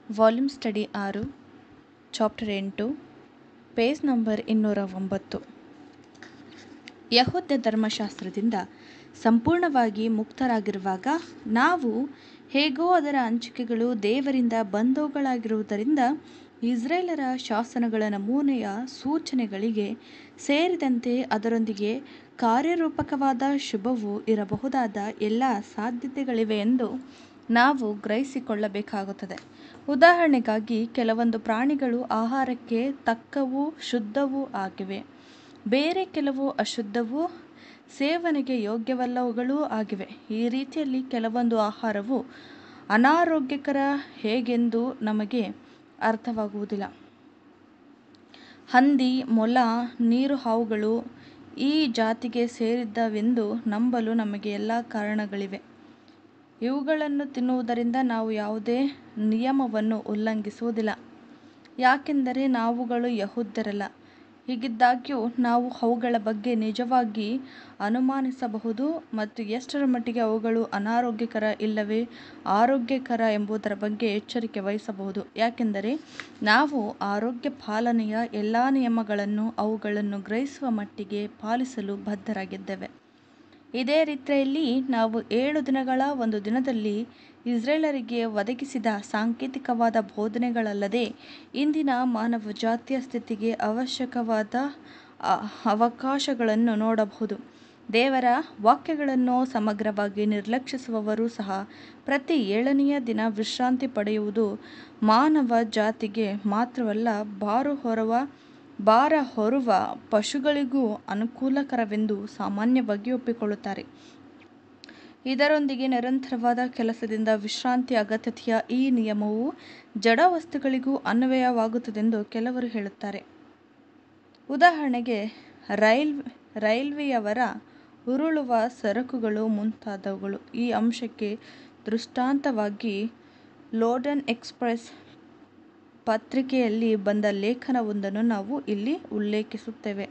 volume study ಆರು chapter ಎಂಟು page number ಇನ್ನೂರ ಒಂಬತ್ತು ಯಹೂದ್ಯ ಧರ್ಮಶಾಸ್ತ್ರದಿಂದ ಸಂಪೂರ್ಣವಾಗಿ ಮುಕ್ತರಾಗಿರುವಾಗ ನಾವು ಹೇಗೋ ಅದರ ಹಂಚಿಕೆಗಳು ದೇವರಿಂದ ಬಂದವುಗಳಾಗಿರುವುದರಿಂದ ಇಸ್ರೇಲರ ಶಾಸನಗಳ ನಮೂನೆಯ ಸೂಚನೆಗಳಿಗೆ ಸೇರಿದಂತೆ ಅದರೊಂದಿಗೆ ಕಾರ್ಯರೂಪಕವಾದ ಶುಭವೂ ಇರಬಹುದಾದ ಎಲ್ಲ ಸಾಧ್ಯತೆಗಳಿವೆ ಎಂದು ನಾವು ಗ್ರಹಿಸಿಕೊಳ್ಳಬೇಕಾಗುತ್ತದೆ ಉದಾಹರಣೆಗಾಗಿ ಕೆಲವೊಂದು ಪ್ರಾಣಿಗಳು ಆಹಾರಕ್ಕೆ ತಕ್ಕವೂ ಶುದ್ಧವೂ ಆಗಿವೆ ಬೇರೆ ಕೆಲವು ಅಶುದ್ಧವೂ ಸೇವನೆಗೆ ಯೋಗ್ಯವಲ್ಲವುಗಳೂ ಆಗಿವೆ ಈ ರೀತಿಯಲ್ಲಿ ಕೆಲವೊಂದು ಆಹಾರವು ಅನಾರೋಗ್ಯಕರ ಹೇಗೆಂದು ನಮಗೆ ಅರ್ಥವಾಗುವುದಿಲ್ಲ ಹಂದಿ ಮೊಲ ನೀರು ಹಾವುಗಳು ಈ ಜಾತಿಗೆ ಸೇರಿದವೆಂದು ನಂಬಲು ನಮಗೆ ಎಲ್ಲ ಕಾರಣಗಳಿವೆ ಇವುಗಳನ್ನು ತಿನ್ನುವುದರಿಂದ ನಾವು ಯಾವುದೇ ನಿಯಮವನ್ನು ಉಲ್ಲಂಘಿಸುವುದಿಲ್ಲ ಯಾಕೆಂದರೆ ನಾವುಗಳು ಯಹೂದ್ಯರಲ್ಲ ಹೀಗಿದ್ದಾಗ್ಯೂ ನಾವು ಅವುಗಳ ಬಗ್ಗೆ ನಿಜವಾಗಿ ಅನುಮಾನಿಸಬಹುದು ಮತ್ತು ಎಷ್ಟರ ಮಟ್ಟಿಗೆ ಅವುಗಳು ಅನಾರೋಗ್ಯಕರ ಇಲ್ಲವೇ ಆರೋಗ್ಯಕರ ಎಂಬುದರ ಬಗ್ಗೆ ಎಚ್ಚರಿಕೆ ವಹಿಸಬಹುದು ಯಾಕೆಂದರೆ ನಾವು ಆರೋಗ್ಯ ಪಾಲನೆಯ ಎಲ್ಲ ನಿಯಮಗಳನ್ನು ಅವುಗಳನ್ನು ಗ್ರಹಿಸುವ ಮಟ್ಟಿಗೆ ಪಾಲಿಸಲು ಬದ್ಧರಾಗಿದ್ದೇವೆ ಇದೇ ರೀತಿಯಲ್ಲಿ ನಾವು ಏಳು ದಿನಗಳ ಒಂದು ದಿನದಲ್ಲಿ ಇಸ್ರೇಲರಿಗೆ ಒದಗಿಸಿದ ಸಾಂಕೇತಿಕವಾದ ಬೋಧನೆಗಳಲ್ಲದೆ ಇಂದಿನ ಮಾನವ ಜಾತಿಯ ಸ್ಥಿತಿಗೆ ಅವಶ್ಯಕವಾದ ಅವಕಾಶಗಳನ್ನು ನೋಡಬಹುದು ದೇವರ ವಾಕ್ಯಗಳನ್ನು ಸಮಗ್ರವಾಗಿ ನಿರ್ಲಕ್ಷಿಸುವವರು ಸಹ ಪ್ರತಿ ಏಳನೆಯ ದಿನ ವಿಶ್ರಾಂತಿ ಪಡೆಯುವುದು ಮಾನವ ಜಾತಿಗೆ ಮಾತ್ರವಲ್ಲ ಭಾರ ಹೊರುವ ಭಾರ ಹೊರುವ ಪಶುಗಳಿಗೂ ಅನುಕೂಲಕರವೆಂದು ಸಾಮಾನ್ಯವಾಗಿ ಒಪ್ಪಿಕೊಳ್ಳುತ್ತಾರೆ ಇದರೊಂದಿಗೆ ನಿರಂತರವಾದ ಕೆಲಸದಿಂದ ವಿಶ್ರಾಂತಿ ಅಗತ್ಯತೆಯ ಈ ನಿಯಮವು ಜಡ ವಸ್ತುಗಳಿಗೂ ಅನ್ವಯವಾಗುತ್ತದೆಂದು ಕೆಲವರು ಹೇಳುತ್ತಾರೆ ಉದಾಹರಣೆಗೆ ರೈಲ್ ರೈಲ್ವೆಯವರ ಉರುಳುವ ಸರಕುಗಳು ಮುಂತಾದವುಗಳು ಈ ಅಂಶಕ್ಕೆ ದೃಷ್ಟಾಂತವಾಗಿ ಲೋಡನ್ ಎಕ್ಸ್ಪ್ರೆಸ್ ಪತ್ರಿಕೆಯಲ್ಲಿ ಬಂದ ಲೇಖನವೊಂದನ್ನು ನಾವು ಇಲ್ಲಿ ಉಲ್ಲೇಖಿಸುತ್ತೇವೆ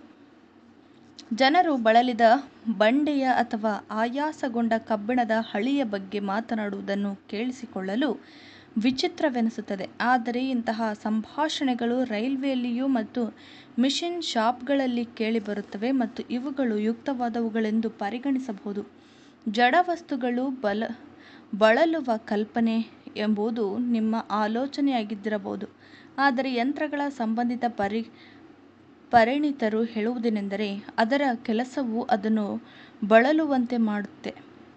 ಜನರು ಬಳಲಿದ ಬಂಡೆಯ ಅಥವಾ ಆಯಾಸಗೊಂಡ ಕಬ್ಬಿಣದ ಹಳಿಯ ಬಗ್ಗೆ ಮಾತನಾಡುವುದನ್ನು ಕೇಳಿಸಿಕೊಳ್ಳಲು ವಿಚಿತ್ರವೆನಿಸುತ್ತದೆ ಆದರೆ ಇಂತಹ ಸಂಭಾಷಣೆಗಳು ರೈಲ್ವೆಯಲ್ಲಿಯೂ ಮತ್ತು ಮಿಷಿನ್ ಶಾಪ್ಗಳಲ್ಲಿ ಕೇಳಿಬರುತ್ತವೆ ಮತ್ತು ಇವುಗಳು ಯುಕ್ತವಾದವುಗಳೆಂದು ಪರಿಗಣಿಸಬಹುದು ಜಡ ವಸ್ತುಗಳು ಬಲ ಬಳಲುವ ಕಲ್ಪನೆ ಎಂಬುದು ನಿಮ್ಮ ಆಲೋಚನೆಯಾಗಿದ್ದಿರಬಹುದು ಆದರೆ ಯಂತ್ರಗಳ ಸಂಬಂಧಿತ ಪರಿ ಪರಿಣಿತರು ಹೇಳುವುದೇನೆಂದರೆ ಅದರ ಕೆಲಸವು ಅದನ್ನು ಬಳಲುವಂತೆ ಮಾಡುತ್ತೆ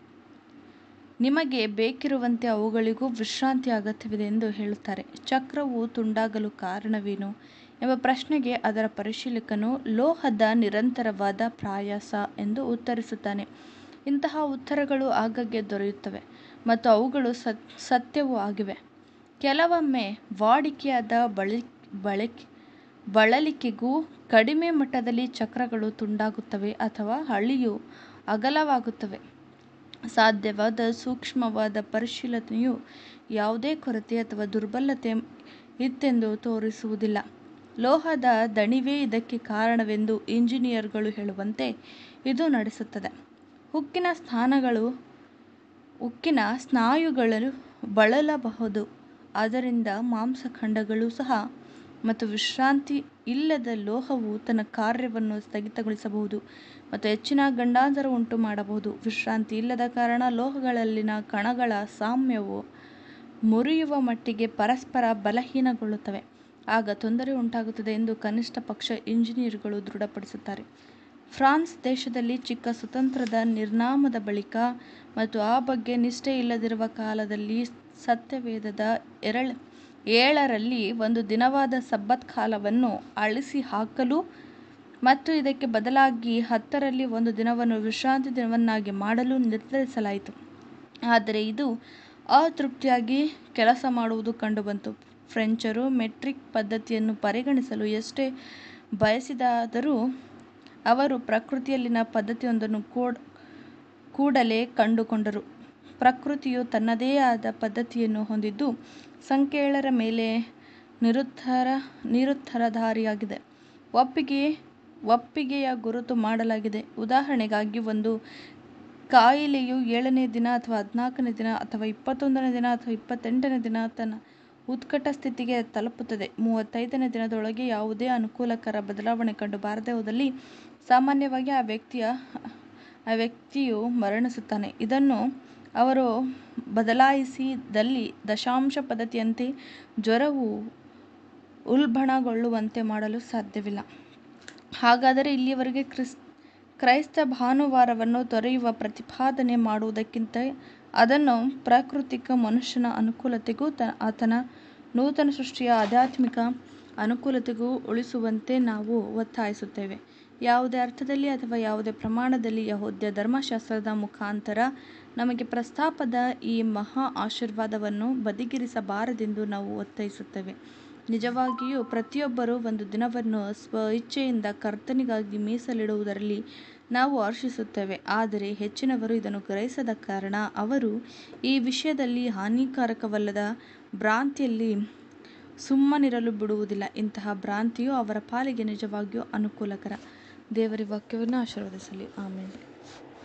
ನಿಮಗೆ ಬೇಕಿರುವಂತೆ ಅವುಗಳಿಗೂ ವಿಶ್ರಾಂತಿ ಅಗತ್ಯವಿದೆ ಎಂದು ಹೇಳುತ್ತಾರೆ ಚಕ್ರವು ತುಂಡಾಗಲು ಕಾರಣವೇನು ಎಂಬ ಪ್ರಶ್ನೆಗೆ ಅದರ ಪರಿಶೀಲಕನು ಲೋಹದ ನಿರಂತರವಾದ ಪ್ರಯಾಸ ಎಂದು ಉತ್ತರಿಸುತ್ತಾನೆ ಇಂತಹ ಉತ್ತರಗಳು ಆಗಾಗ್ಗೆ ದೊರೆಯುತ್ತವೆ ಮತ್ತು ಅವುಗಳು ಸತ್ಯವೂ ಆಗಿವೆ ಕೆಲವೊಮ್ಮೆ ವಾಡಿಕೆಯಾದ ಬಳಿ ಬಳಕೆ ಬಳಲಿಕೆಗೂ ಕಡಿಮೆ ಮಟ್ಟದಲ್ಲಿ ಚಕ್ರಗಳು ತುಂಡಾಗುತ್ತವೆ ಅಥವಾ ಹಳಿಯು ಅಗಲವಾಗುತ್ತವೆ ಸಾಧ್ಯವಾದ ಸೂಕ್ಷ್ಮವಾದ ಪರಿಶೀಲನೆಯು ಯಾವುದೇ ಕೊರತೆ ಅಥವಾ ದುರ್ಬಲತೆ ಇತ್ತೆಂದು ತೋರಿಸುವುದಿಲ್ಲ ಲೋಹದ ದಣಿವೇ ಇದಕ್ಕೆ ಕಾರಣವೆಂದು ಇಂಜಿನಿಯರ್ಗಳು ಹೇಳುವಂತೆ ಇದು ನಡೆಸುತ್ತದೆ ಉಕ್ಕಿನ ಸ್ಥಾನಗಳು ಉಕ್ಕಿನ ಸ್ನಾಯುಗಳು ಬಳಲಬಹುದು ಆದ್ದರಿಂದ ಮಾಂಸಖಂಡಗಳು ಸಹ ಮತ್ತು ವಿಶ್ರಾಂತಿ ಇಲ್ಲದ ಲೋಹವು ತನ್ನ ಕಾರ್ಯವನ್ನು ಸ್ಥಗಿತಗೊಳಿಸಬಹುದು ಮತ್ತು ಹೆಚ್ಚಿನ ಗಂಡಾಂತರ ಉಂಟು ಮಾಡಬಹುದು ವಿಶ್ರಾಂತಿ ಇಲ್ಲದ ಕಾರಣ ಲೋಹಗಳಲ್ಲಿನ ಕಣಗಳ ಸಾಮ್ಯವು ಮುರಿಯುವ ಮಟ್ಟಿಗೆ ಪರಸ್ಪರ ಬಲಹೀನಗೊಳ್ಳುತ್ತವೆ ಆಗ ತೊಂದರೆ ಉಂಟಾಗುತ್ತದೆ ಎಂದು ಕನಿಷ್ಠ ಪಕ್ಷ ಇಂಜಿನಿಯರ್ಗಳು ದೃಢಪಡಿಸುತ್ತಾರೆ ಫ್ರಾನ್ಸ್ ದೇಶದಲ್ಲಿ ಚಿಕ್ಕ ಸ್ವತಂತ್ರದ ನಿರ್ನಾಮದ ಬಳಿಕ ಮತ್ತು ಆ ಬಗ್ಗೆ ನಿಷ್ಠೆ ಇಲ್ಲದಿರುವ ಕಾಲದಲ್ಲಿ ಸತ್ಯವೇದದ ಎರಳ ಏಳರಲ್ಲಿ ಒಂದು ದಿನವಾದ ಸಬ್ಬತ್ ಕಾಲವನ್ನು ಅಳಿಸಿ ಹಾಕಲು ಮತ್ತು ಇದಕ್ಕೆ ಬದಲಾಗಿ ಹತ್ತರಲ್ಲಿ ಒಂದು ದಿನವನ್ನು ವಿಶ್ರಾಂತಿ ದಿನವನ್ನಾಗಿ ಮಾಡಲು ನಿರ್ಧರಿಸಲಾಯಿತು ಆದರೆ ಇದು ಅತೃಪ್ತಿಯಾಗಿ ಕೆಲಸ ಮಾಡುವುದು ಕಂಡುಬಂತು ಫ್ರೆಂಚರು ಮೆಟ್ರಿಕ್ ಪದ್ಧತಿಯನ್ನು ಪರಿಗಣಿಸಲು ಎಷ್ಟೇ ಬಯಸಿದಾದರೂ ಅವರು ಪ್ರಕೃತಿಯಲ್ಲಿನ ಪದ್ಧತಿಯೊಂದನ್ನು ಕೂಡಲೇ ಕಂಡುಕೊಂಡರು ಪ್ರಕೃತಿಯು ತನ್ನದೇ ಆದ ಪದ್ಧತಿಯನ್ನು ಹೊಂದಿದ್ದು ಸಂಖ್ಯೆ ಏಳರ ಮೇಲೆ ನಿರುತ್ತರ ನಿರುತ್ತರಧಾರಿಯಾಗಿದೆ ಒಪ್ಪಿಗೆ ಒಪ್ಪಿಗೆಯ ಗುರುತು ಮಾಡಲಾಗಿದೆ ಉದಾಹರಣೆಗಾಗಿ ಒಂದು ಕಾಯಿಲೆಯು ಏಳನೇ ದಿನ ಅಥವಾ ಹದಿನಾಲ್ಕನೇ ದಿನ ಅಥವಾ ಇಪ್ಪತ್ತೊಂದನೇ ದಿನ ಅಥವಾ ಇಪ್ಪತ್ತೆಂಟನೇ ದಿನ ತನ್ನ ಉತ್ಕಟ ಸ್ಥಿತಿಗೆ ತಲುಪುತ್ತದೆ ಮೂವತ್ತೈದನೇ ದಿನದೊಳಗೆ ಯಾವುದೇ ಅನುಕೂಲಕರ ಬದಲಾವಣೆ ಕಂಡು ಬಾರದೆ ಹೋದಲ್ಲಿ ಸಾಮಾನ್ಯವಾಗಿ ಆ ವ್ಯಕ್ತಿಯ ಆ ವ್ಯಕ್ತಿಯು ಮರಣಿಸುತ್ತಾನೆ ಇದನ್ನು ಅವರು ಬದಲಾಯಿಸಿದಲ್ಲಿ ದಶಾಂಶ ಪದ್ಧತಿಯಂತೆ ಜ್ವರವು ಉಲ್ಬಣಗೊಳ್ಳುವಂತೆ ಮಾಡಲು ಸಾಧ್ಯವಿಲ್ಲ ಹಾಗಾದರೆ ಇಲ್ಲಿಯವರೆಗೆ ಕ್ರಿಸ್ ಕ್ರೈಸ್ತ ಭಾನುವಾರವನ್ನು ತೊರೆಯುವ ಪ್ರತಿಪಾದನೆ ಮಾಡುವುದಕ್ಕಿಂತ ಅದನ್ನು ಪ್ರಾಕೃತಿಕ ಮನುಷ್ಯನ ಅನುಕೂಲತೆಗೂ ತ ಆತನ ನೂತನ ಸೃಷ್ಟಿಯ ಆಧ್ಯಾತ್ಮಿಕ ಅನುಕೂಲತೆಗೂ ಉಳಿಸುವಂತೆ ನಾವು ಒತ್ತಾಯಿಸುತ್ತೇವೆ ಯಾವುದೇ ಅರ್ಥದಲ್ಲಿ ಅಥವಾ ಯಾವುದೇ ಪ್ರಮಾಣದಲ್ಲಿ ಯಹೂದ್ಯ ಧರ್ಮಶಾಸ್ತ್ರದ ಮುಖಾಂತರ ನಮಗೆ ಪ್ರಸ್ತಾಪದ ಈ ಮಹಾ ಆಶೀರ್ವಾದವನ್ನು ಬದಿಗಿರಿಸಬಾರದೆಂದು ನಾವು ಒತ್ತಾಯಿಸುತ್ತೇವೆ ನಿಜವಾಗಿಯೂ ಪ್ರತಿಯೊಬ್ಬರೂ ಒಂದು ದಿನವನ್ನು ಸ್ವ ಇಚ್ಛೆಯಿಂದ ಕರ್ತನಿಗಾಗಿ ಮೀಸಲಿಡುವುದರಲ್ಲಿ ನಾವು ಹರ್ಷಿಸುತ್ತೇವೆ ಆದರೆ ಹೆಚ್ಚಿನವರು ಇದನ್ನು ಗ್ರಹಿಸದ ಕಾರಣ ಅವರು ಈ ವಿಷಯದಲ್ಲಿ ಹಾನಿಕಾರಕವಲ್ಲದ ಭ್ರಾಂತಿಯಲ್ಲಿ ಸುಮ್ಮನಿರಲು ಬಿಡುವುದಿಲ್ಲ ಇಂತಹ ಭ್ರಾಂತಿಯು ಅವರ ಪಾಲಿಗೆ ನಿಜವಾಗಿಯೂ ಅನುಕೂಲಕರ ದೇವರ ವಾಕ್ಯವನ್ನು ಆಶೀರ್ವದಿಸಲಿ ಆಮೇಲೆ